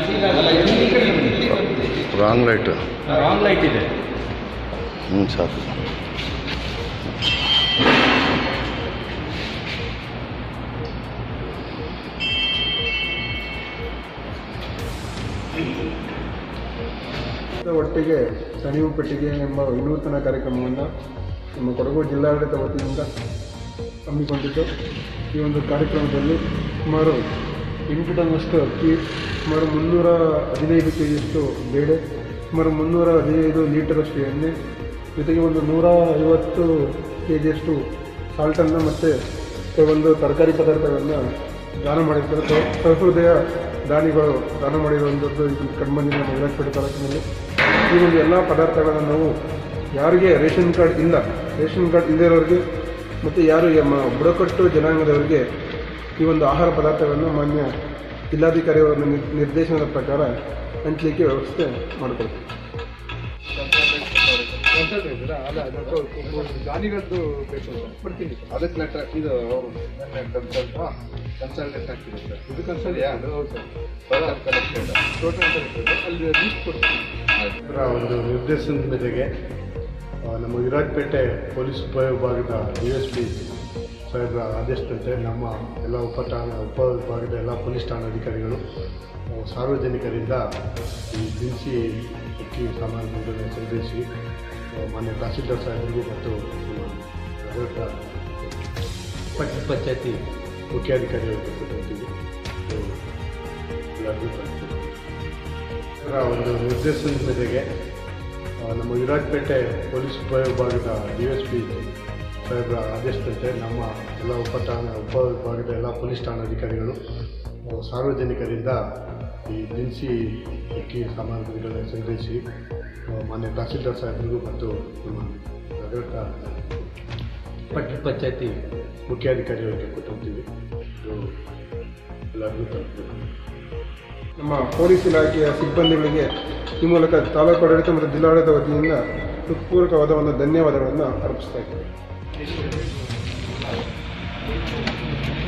Wrong light wrong light ಇದೆ ಹ್ಞೂ ಸಾಕು ಒಟ್ಟಿಗೆ ಸಣಿವು ಪೆಟ್ಟಿಗೆ ಎಂಬ ವಿನೂತನ ಕಾರ್ಯಕ್ರಮವನ್ನು ನಮ್ಮ ಕೊಡಗು ಜಿಲ್ಲಾಡಳಿತ ವತಿಯಿಂದ ಹಮ್ಮಿಕೊಂಡಿದ್ದು ಈ ಒಂದು ಕಾರ್ಯಕ್ರಮದಲ್ಲಿ ಸುಮಾರು ಎಂಟು ಟನ್ನಷ್ಟು ಅಕ್ಕಿ ಸುಮಾರು ಮುನ್ನೂರ ಹದಿನೈದು ಕೆ ಜಿಯಷ್ಟು ಬೇಳೆ ಸುಮಾರು ಮುನ್ನೂರ ಹದಿನೈದು ಲೀಟರಷ್ಟು ಎಣ್ಣೆ ಜೊತೆಗೆ ಒಂದು ನೂರ ಐವತ್ತು ಕೆ ಜಿಯಷ್ಟು ಸಾಲ್ಟನ್ನು ಮತ್ತು ಒಂದು ತರಕಾರಿ ಪದಾರ್ಥಗಳನ್ನು ದಾನ ಮಾಡಿರ್ತಾರೆ ಸ- ಸಹೃದಯ ದಾನಿಗಳು ದಾನ ಮಾಡಿರುವಂಥದ್ದು ಇದು ಕಣ್ಮಂದಿನ ನಮ್ಮ ವಿರಾಜಪೇಟೆ ತಾಲೂಕಿನಲ್ಲಿ ಈ ಒಂದು ಎಲ್ಲ ಪದಾರ್ಥಗಳನ್ನು ನಾವು ಯಾರಿಗೆ ರೇಷನ್ ಕಾರ್ಡ್ ಇಲ್ಲ ರೇಷನ್ ಕಾರ್ಡ್ ಇಲ್ಲದೇ ಇರೋರಿಗೆ ಮತ್ತು ಯಾರು ನಮ್ಮ ಬುಡಕಟ್ಟು ಜನಾಂಗದವರಿಗೆ ಈ ಒಂದು ಆಹಾರ ಪದಾರ್ಥಗಳನ್ನು ಮಾನ್ಯ ಜಿಲ್ಲಾಧಿಕಾರಿಯವರ ನಿರ್- ನಿರ್ದೇಶನದ ಪ್ರಕಾರ ಹಂಚಲಿಕ್ಕೆ ವ್ಯವಸ್ಥೆ ಮಾಡಿಕೊಡ್ತೀವಿ ದಾನಿಗಳದ್ದು ಬೇಕು ಬರ್ತೀನಿ ಅದಕ್ಕೆ ಲೆಟರ್ ಇದು ಅವರು ಕನ್ಸಲ್ಟ್ ಕನ್ಸಲ್ಟೆಂಟ್ ಆಗ್ತಿದೆ ಸರ್ ಇದು ಕನ್ಸಲ್ಟ್ ಹೌದು ಸರ್ ಕಲೆಕ್ಟೆಡ್ ಟೋಟಲ್ ಅಲ್ಲಿ ಲಿಸ್ಟ್ ಕೊಡ್ತೀನಿ ಇದರ ಒಂದು ನಿರ್ದೇಶನದ ಮೇರೆಗೆ ಆ, ನಮ್ಮ ವಿರಾಜಪೇಟೆ ಪೊಲೀಸ್ ಉಪವಿಭಾಗದ ಡಿ ಎಸ್ ಪಿ ಸಾಹೇಬರ ಆದೇಶದಂತೆ ನಮ್ಮ ಎಲ್ಲ ಉಪಠಾಣ ಉಪವಿಭಾಗದ ಎಲ್ಲ ಪೊಲೀಸ್ ಠಾಣಾಧಿಕಾರಿಗಳು ಆ, ಸಾರ್ವಜನಿಕರಿಂದ ಈ ದಿನಸಿ ಅಕ್ಕಿ ಸಾಮಾನುಗಳನ್ನು ಸಂಗ್ರಹಿಸಿ ಆ, ಮಾನ್ಯ ತಹಸೀಲ್ದಾರ್ ಸಾಹೇಬರಿಗೂ ಮತ್ತು ನಮ್ಮ ನಗರದ ಪಟ್ಟ ಪಂಚಾಯತಿ ಮುಖ್ಯಾಧಿಕಾರಿಯವರಿಗೆ ಕೊಟ್ಟಿರ್ತೀವಿ ಇದು ಎಲ್ಲರಿಗೂ ತಲುಪಿದೆ. ಇದರ ಒಂದು ನಿರ್ದೇಶನದ ಮೇರೆಗೆ ಆ, ನಮ್ಮ ವಿರಾಜಪೇಟೆ ಪೊಲೀಸ್ ಉಪವಿಭಾಗದ ಡಿ ಎಸ್ ಪಿ ಸಾಹೇಬರ ಆದೇಶದಂತೆ ನಮ್ಮ ಎಲ್ಲ ಉಪಠಾಣ ಉಪವಿಭಾಗದ ಎಲ್ಲ ಪೊಲೀಸ್ ಠಾಣಾಧಿಕಾರಿಗಳು ಆ, ಸಾರ್ವಜನಿಕರಿಂದ ಈ ದಿನಸಿ ಅಕ್ಕಿ ಸಾಮಗ್ರಿಗಳನ್ನು ಸಂಗ್ರಹಿಸಿ ಆ, ಮಾನ್ಯ ತಹಸೀಲ್ದಾರ್ ಸಾಹೇಬರಿಗೂ ಮತ್ತು ನಮ್ಮ ನಗರದ ಪಟ್ಟಣ ಪಂಚಾಯತಿ ಮುಖ್ಯಾಧಿಕಾರಿಯವರಿಗೆ ಕೊಟ್ಟಿರ್ತೀವಿ ಇದು ಎಲ್ಲರಿಗೂ ತಲುಪಿದೆ ನಮ್ಮ ಪೊಲೀಸ್ ಇಲಾಖೆಯ ಸಿಬ್ಬಂದಿಗಳಿಗೆ ಈ ಮೂಲಕ ತಾಲೂಕು ಆಡಳಿತ ಮತ್ತು ಜಿಲ್ಲಾಡಳಿತ ವತಿಯಿಂದ ಹೃತ್ಪೂರ್ವಕವಾದ ಒಂದು ಧನ್ಯವಾದಗಳನ್ನು ಅರ್ಪಿಸ್ತಾ ಇದ್ದೇವೆ